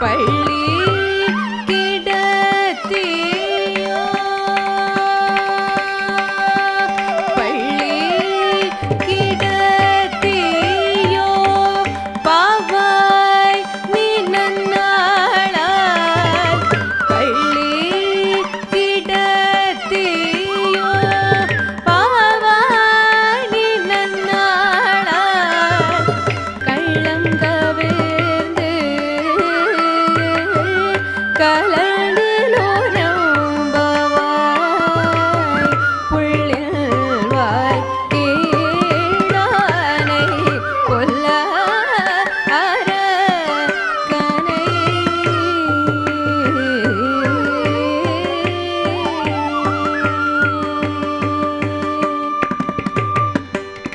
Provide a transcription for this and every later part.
பள்ளி கிடத்தியோ பள்ளி கிடத்தியோ பாவாய் நீ நன்னாளாய் பள்ளி கிடத்தியோ பாவாய் நீ நன்னாளாய் கள்ளம் கவிர்ந்து கலந்து நோரம்பவாய் புள்ளில் வாய் கீழானை கொல்ல அரக்கனை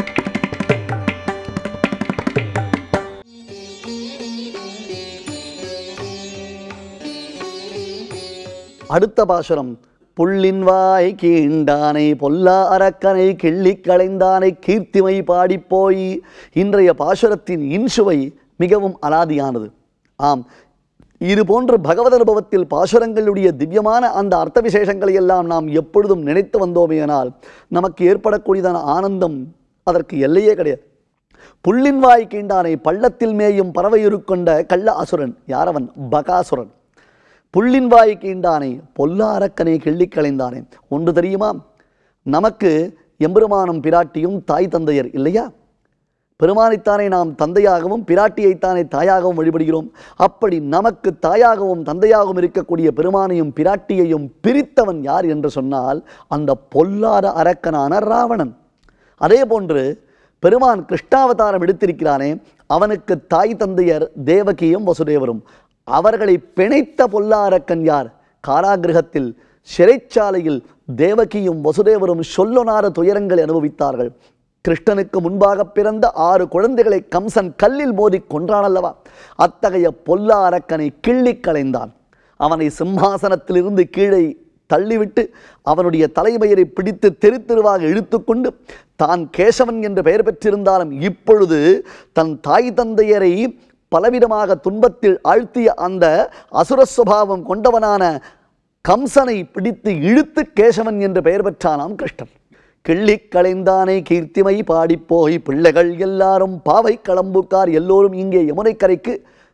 அடுத்த பாசுரம் புள்ளின் வாய் கீண்டானை பொல்லா அரக்கனை கிள்ளிக் களைந்தானை கீர்த்திமை பாடிப்போய் இன்றைய பாசுரத்தின் இன்சுவை மிகவும் அலாதியானது ஆம் இது போன்ற பகவத் அனுபவத்தில் பாசுரங்களுடைய திவ்யமான அந்த அர்த்த விசேஷங்களை எல்லாம் நாம் எப்பொழுதும் நினைத்து வந்தோமேயானால் நமக்கு ஏற்படக்கூடியதான ஆனந்தம் அதற்கு எல்லையே கிடையாது புள்ளின் வாய் கீண்டானை பள்ளத்தில் மேயும் பறவையுருக்கொண்ட கள்ள அசுரன் யாரவன் பகாசுரன் புள்ளின் வாய் கீண்டானை பொல்லா அரக்கனை கிள்ளிக் களைந்தானே ஒன்று தெரியுமா நமக்கு எம்பெருமானும் பிராட்டியும் தாய் தந்தையர் இல்லையா பெருமானைத்தானே நாம் தந்தையாகவும் பிராட்டியைத்தானே தாயாகவும் வழிபடுகிறோம் அப்படி நமக்கு தாயாகவும் தந்தையாகவும் இருக்கக்கூடிய பெருமானையும் பிராட்டியையும் பிரித்தவன் யார் என்று சொன்னால் அந்த பொல்லாத அரக்கனான ராவணன் அதே போன்று பெருமான் கிருஷ்ணாவதாரம் எடுத்திருக்கிறானே அவனுக்கு தாய் தந்தையர் தேவகியும் வசுதேவரும் அவர்களை பிணைத்த பொல்லா அரக்கன் யார் காராகிரகத்தில் சிறைச்சாலையில் தேவகியும் வசுதேவரும் சொல்லொணாத துயரங்களை அனுபவித்தார்கள் கிருஷ்ணனுக்கு முன்பாக பிறந்த ஆறு குழந்தைகளை கம்சன் கல்லில் மோதி கொன்றான் அல்லவா அத்தகைய பொல்லா அரக்கனை கிள்ளிக் களைந்தான் அவனை சிம்மாசனத்திலிருந்து கீழே தள்ளிவிட்டு அவனுடைய தலைமயிரை பிடித்து தெரு தெருவாக இழுத்துக்கொண்டு தான் கேசவன் என்று பெயர் பெற்றிருந்தாலும் இப்பொழுது தன் தாய் தந்தையரை பலவிதமாக துன்பத்தில் ஆழ்த்திய அந்த அசுர சுபாவம் கொண்டவனான கம்சனை பிடித்து இழுத்து கேசவன் என்று பெயர் பெற்றானாம் கிருஷ்ணன் கிள்ளிக் களைந்தானே கீர்த்திமை பாடிப்போய் பிள்ளைகள் எல்லாரும் பாவை களம்புக்கார் எல்லோரும் இங்கே யமுனைக்கரைக்கு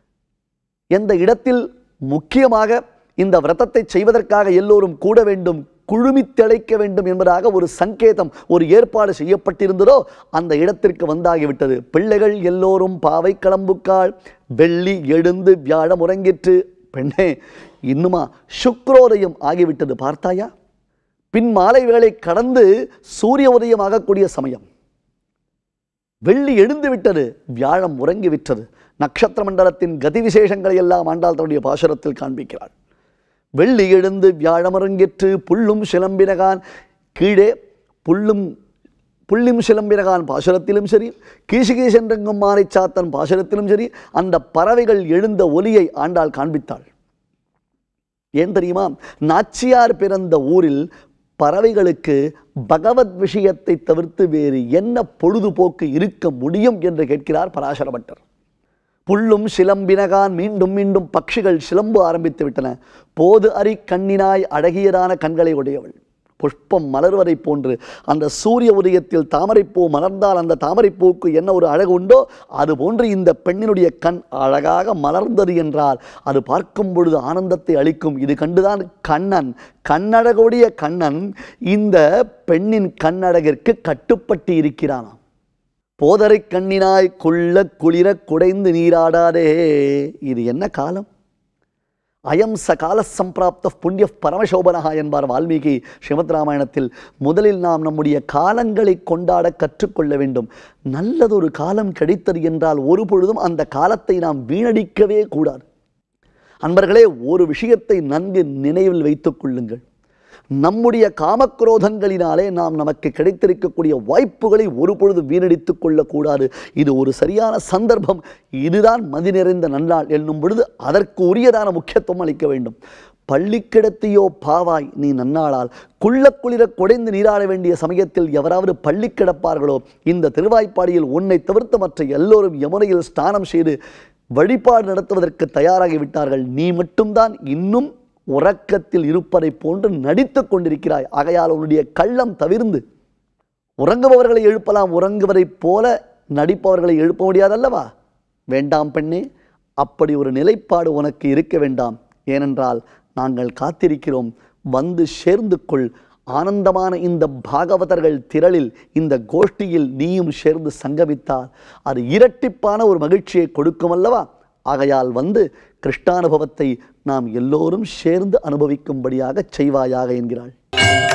எந்த இடத்தில் முக்கியமாக இந்த விரதத்தை செய்வதற்காக எல்லோரும் கூட வேண்டும் குழுமித் திளைக்க வேண்டும் என்பதாக ஒரு சங்கேதம் ஒரு ஏற்பாடு செய்யப்பட்டிருந்ததோ அந்த இடத்திற்கு வந்தாகிவிட்டது பிள்ளைகள் எல்லோரும் பாவை களம்புக்காள் வெள்ளி எழுந்து வியாழம் உறங்கிற்று பெண்ணே இன்னுமா சுக்ரோதயம் ஆகிவிட்டது பார்த்தாயா பின் மாலை வேளை கடந்து சூரிய உதயம் ஆகக்கூடிய சமயம் வெள்ளி எழுந்து விட்டது வியாழம் உறங்கி விட்டது நட்சத்திர மண்டலத்தின் கதி விசேஷங்களை எல்லாம் ஆண்டாள் தன்னுடைய பாசுரத்தில் காண்பிக்கிறாள் வெள்ளி எழுந்து வியாழமரங்கிற்று புல்லும் சிலம்பினகான் கீழே புல்லும் புள்ளிம் சிலம்பினகான் பாசுரத்திலும் சரி கீசுகீசென்றெங்கும் மாறை சாத்தன் பாசுரத்திலும் சரி அந்த பறவைகள் எழுந்த ஒலியை ஆண்டாள் காண்பித்தாள் ஏன் தெரியுமா நாச்சியார் பிறந்த ஊரில் பறவைகளுக்கு பகவத் விஷயத்தை தவிர்த்து வேறு என்ன பொழுதுபோக்கு இருக்க முடியும் என்று கேட்கிறார் பராசர பட்டர் புல்லும் சிலம்பினகான் மீண்டும் மீண்டும் பட்சிகள் சிலம்பு ஆரம்பித்து விட்டன போது அரி கண்ணினாய் அழகியதான கண்களை உடையவள் புஷ்பம் மலர்வதைப் போன்று அந்த சூரிய உதயத்தில் தாமரைப்பூ மலர்ந்தால் அந்த தாமரைப்பூவுக்கு என்ன ஒரு அழகு உண்டோ அது போன்று இந்த பெண்ணினுடைய கண் அழகாக மலர்ந்தது என்றால் அது பார்க்கும் பொழுது ஆனந்தத்தை அளிக்கும் இது கண்டுதான் கண்ணன் கண்ணழகுடைய கண்ணன் இந்த பெண்ணின் கண்ணழகிற்கு கட்டுப்பட்டு இருக்கிறானாம் போதரை கண்ணினாய் குள்ள குளிர குடைந்து நீராடாதே இது என்ன காலம் அயம் ச கால சம்பிராப்த புண்ணிய பரமசோபனகா என்பார் வால்மீகி ஸ்ரீமத் ராமாயணத்தில் முதலில் நாம் நம்முடைய காலங்களை கொண்டாட கற்றுக்கொள்ள வேண்டும் நல்லதொரு காலம் கிடைத்தது என்றால் ஒரு பொழுதும் அந்த காலத்தை நாம் வீணடிக்கவே கூடாது அன்பர்களே ஒரு விஷயத்தை நன்கு நினைவில் வைத்துக் கொள்ளுங்கள் நம்முடைய காமக்ரோதங்களினாலே நாம் நமக்கு கிடைத்திருக்கக்கூடிய வாய்ப்புகளை ஒரு பொழுது வீணடித்துக் கொள்ளக்கூடாது இது ஒரு சரியான சந்தர்ப்பம் இதுதான் மதி நிறைந்த நன்னாள் என்னும் பொழுது அதற்கு உரியதான முக்கியத்துவம் அளிக்க வேண்டும் பள்ளிக்கிடத்தையோ பாவாய் நீ நன்னாளால் குள்ள குளிர குடைந்து நீராட வேண்டிய சமயத்தில் எவராவது பள்ளி கிடப்பார்களோ இந்த திருவாய்ப்பாடியில் உன்னை தவிர்த்து மற்ற எல்லோரும் யமுனையில் ஸ்நானம் செய்து வழிபாடு நடத்துவதற்கு தயாராகி விட்டார்கள் நீ மட்டும்தான் இன்னும் உறக்கத்தில் இருப்பதை போன்று நடித்துக் கொண்டிருக்கிறாய் ஆகையால் உன்னுடைய கள்ளம் தவிர்ந்து உறங்குபவர்களை எழுப்பலாம் உறங்குவதைப் போல நடிப்பவர்களை எழுப்ப முடியாதல்லவா வேண்டாம் பெண்ணே அப்படி ஒரு நிலைப்பாடு உனக்கு இருக்க வேண்டாம் ஏனென்றால் நாங்கள் காத்திருக்கிறோம் வந்து சேர்ந்து கொள் ஆனந்தமான இந்த பாகவதர்கள் திரளில் இந்த கோஷ்டியில் நீயும் சேர்ந்து சங்கமித்தால் அது இரட்டிப்பான ஒரு மகிழ்ச்சியை கொடுக்கும் அல்லவா ஆகையால் வந்து கிருஷ்ணானுபவத்தை நாம் எல்லோரும் சேர்ந்து அனுபவிக்கும்படியாக செய்வாயாக என்கிறாள்